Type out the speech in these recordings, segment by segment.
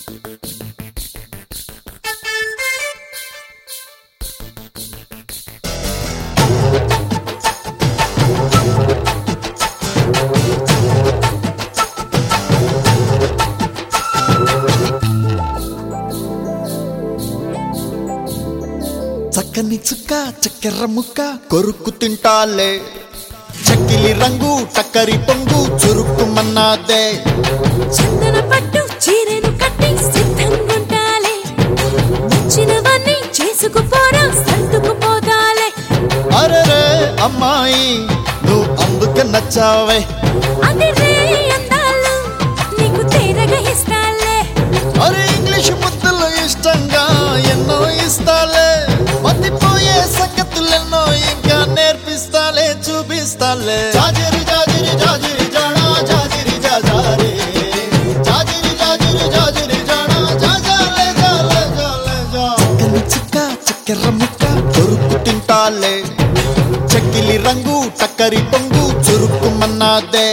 చక్కని చుక్క చక్కెర ముక్క కొరుక్కు తింటాలే చక్కిలి రంగు టక్కరి పొంగు చురుక్కుమన్నాదే చందన పట్టు చీరెను కట్టి సిద్ధంగుంటాలే నచ్చినవన్నీ చేసుకుపోరా సర్దుకుపోతాలే అరెరే అమ్మాయి నువ్వు అందుకే నచ్చావే అది రే అందాలు నీకు తీరగా ఇస్తాలే అరే ఇంగ్లీష్ ముద్దులు ఇష్టంగా ఎన్నో ఇస్తాలే మతిపోయే సంగతులెన్నో ఇంకా నేర్పిస్తాలే చూపిస్తాలే జాజిరి జాజిరి జాజిరి జానా జాజిరి జాజారే జాజిరి జాజిరి జాజిరి జానా జాజాలే జాలే జాలే జా చక్కని చుక్క చక్కెర ముక్క కొరుకు తింటాలే చక్కిలి రంగు టక్కరి పొంగు చురుక్కుమన్నాదే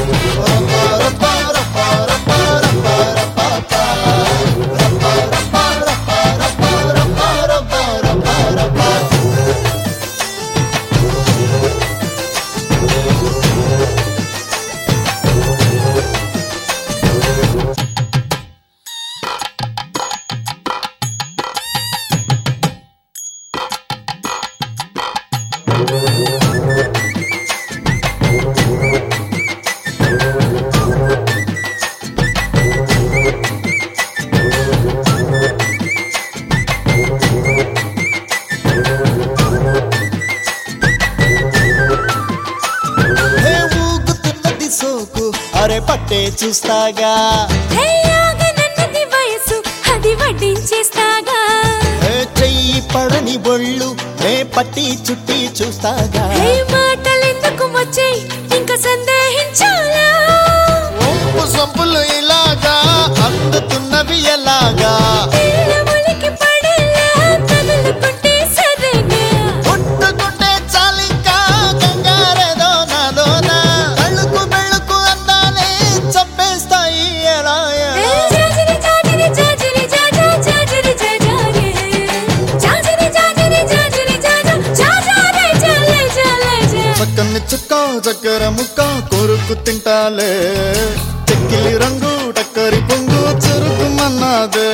హే ఊగుతున్నది సోకు అరే పట్టే చూస్తాగా హే ఆగనన్నది వయసు అది వడ్డించేస్తాగా హే చెయ్యి పడని బొళ్ళు నే పట్టి చుట్టి చూస్తాగా హే మాటలెందుకు వచ్చాయి ఇంకా సందేహించాలా ఒంపు సొంపులు ఇలాగా అందుతున్నవి ఎలాగా తీరములకి పడేలా తగులుకుంటే సరేగా పుట్టుకుంటే చాలింకా కంగారేదో నాదోనా కళ్ళుకు బెళ్ళుకు అందాలే చంపేస్తాయి ఎలా హే ఎలా జాజిరి జాజిరి జాజిరి జాజా జాజిరి జాజారే జాజిరి జాజిరి జాజిరి జాజా జాజారే జాలే జాలే జా చక్కని చుక్క చక్కెర ముక్క కొరుకు తింటాలే చెక్కిలి రంగు టక్కరి పొంగు చురుకు మన్నాదే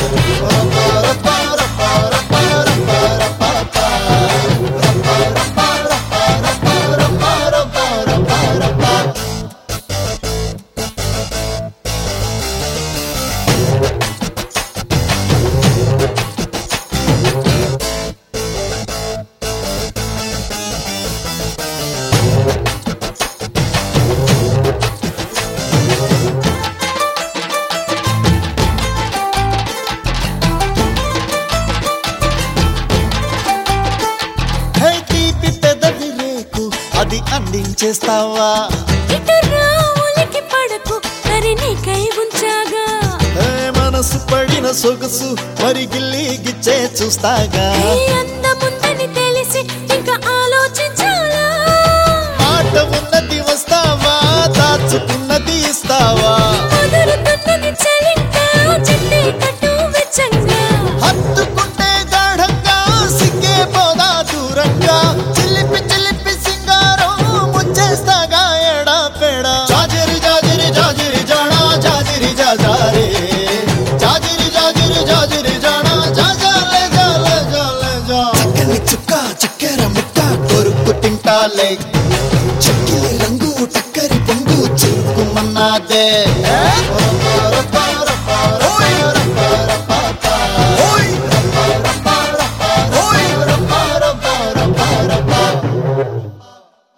హే తీపి పెదవి రేకు అది అందించేస్తావా ఇటు రావులకి పడకు మరి నీకై ఉంచాగా హే మనసు పడిన సొగసు మరి గిల్లి గిచ్చే చూస్తాగా హే అందముందని తెలిసి ఇంకా ఆలోచించాలా మాట ఉన్నది వస్తావా దాచుకున్నది ఇస్తావా కుదురుతున్నది చలింకా చెట్టే కట్టు వెచ్చంగా హత్తుకుంటే గాఢంగా సిగ్గే పోదా దూరంగా చిలిపి చిలిపి సింగారం ముంచేస్తాగా ఎడా పేడా జాజిరి జాజిరి జాజిరి జానా జాజిరి జాజారే జాజిరి జాజిరి జాజిరి జానా జాజాలే జాలే జాలే జా చక్కని చుక్క చక్కెర ముక్క కొరుకు తింటాలే చెక్కిలి రంగు టక్కరి పొంగు చురుకుమన్నాదే